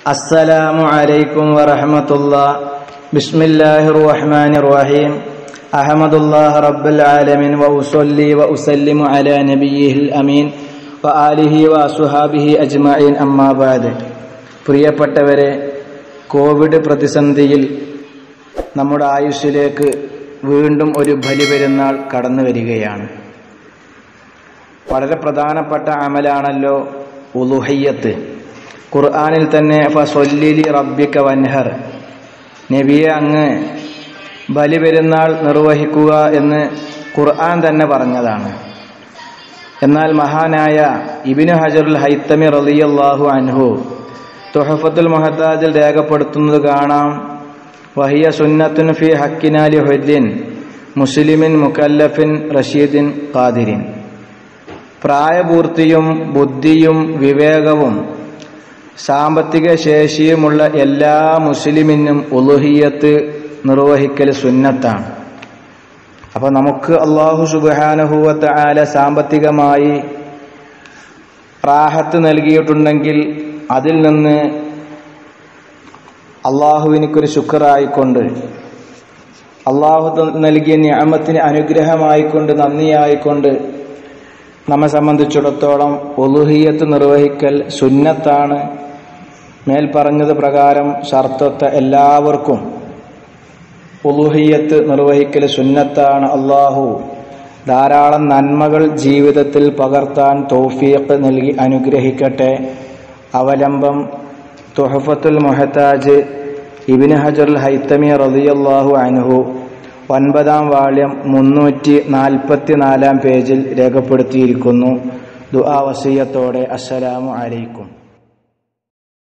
السلام عليكم ورحمة الله بسم الله الرحمن الرحيم أحمد الله رب العالمين وأصلي وأسلم على نبيه الأمين وآله وأصحابه أجمعين أما بعد പ്രിയപ്പെട്ടവരെ കോവിഡ് പ്രതിസന്ധിയിൽ നമ്മുടെ ആയുസ്സിലേക്ക് വീണ്ടും ഒരു ബലിപെരുന്നാൾ കടന്നു വരികയാണ് വളരെ പ്രധാനപ്പെട്ട അമലാണല്ലോ ഉലുഹയ്യത്ത് ഖുർആാനിൽ തന്നെ ഫസൊല്ലിലി റബ്ബിക്ക വൻഹർ നബിയെ അങ്ങ് ബലിപെരുന്നാൾ നിർവഹിക്കുക എന്ന് ഖുർആൻ തന്നെ പറഞ്ഞതാണ് എന്നാൽ മഹാനായ ഇബിനു ഹജറുൽ ഹൈത്തമി റളിയല്ലാഹു അൻഹു തുഹഫത്തുൽ മുഹത്താജിൽ രേഖപ്പെടുത്തുന്നത് കാണാം വഹിയ സുന്നത്തുൻ ഫി ഹക്കിനാലി ഹുദ്ദിൻ മുസ്ലിമിൻ മുക്കല്ലഫിൻ റഷീദിൻ ഖാദിരിൻ പ്രായപൂർത്തിയും ബുദ്ധിയും വിവേകവും സാമ്പത്തിക ശേഷിയുമുള്ള എല്ലാ മുസ്ലിമിനും ഉലുഹിയത്ത് നിർവഹിക്കൽ സുന്നത്താണ് അപ്പോൾ നമുക്ക് അള്ളാഹു സുബാനുഭൂവത്ത് ആല സാമ്പത്തികമായി റാഹത്ത് നൽകിയിട്ടുണ്ടെങ്കിൽ അതിൽ നിന്ന് അള്ളാഹുവിനിക്കൊരു ശുക്രായിക്കൊണ്ട് അള്ളാഹു നൽകിയ ഞാമത്തിന് അനുഗ്രഹമായിക്കൊണ്ട് നന്ദിയായിക്കൊണ്ട് നമ്മെ സംബന്ധിച്ചിടത്തോളം ഒലുഹിയത്ത് നിർവഹിക്കൽ സുന്നത്താണ് മേൽ പറഞ്ഞത് പ്രകാരം ഷർത്തത്ത എല്ലാവർക്കും ഉലുഹിയത്ത് നിർവഹിക്കൽ സുന്നത്താണ് അള്ളാഹു ധാരാളം നന്മകൾ ജീവിതത്തിൽ പകർത്താൻ തൗഫീഖ് നൽകി അനുഗ്രഹിക്കട്ടെ അവലംബം തുഹഫത്തുൽ മുഹത്താജ് ഇബിന് ഹജറുൽ ഹൈത്തമി റളിയല്ലാഹു അൻഹു ഒൻപതാം വാള്യം മുന്നൂറ്റി നാൽപ്പത്തി നാലാം പേജിൽ രേഖപ്പെടുത്തിയിരിക്കുന്നു ദുആ വസീയത്തോടെ അസ്സലാമു അലൈക്കും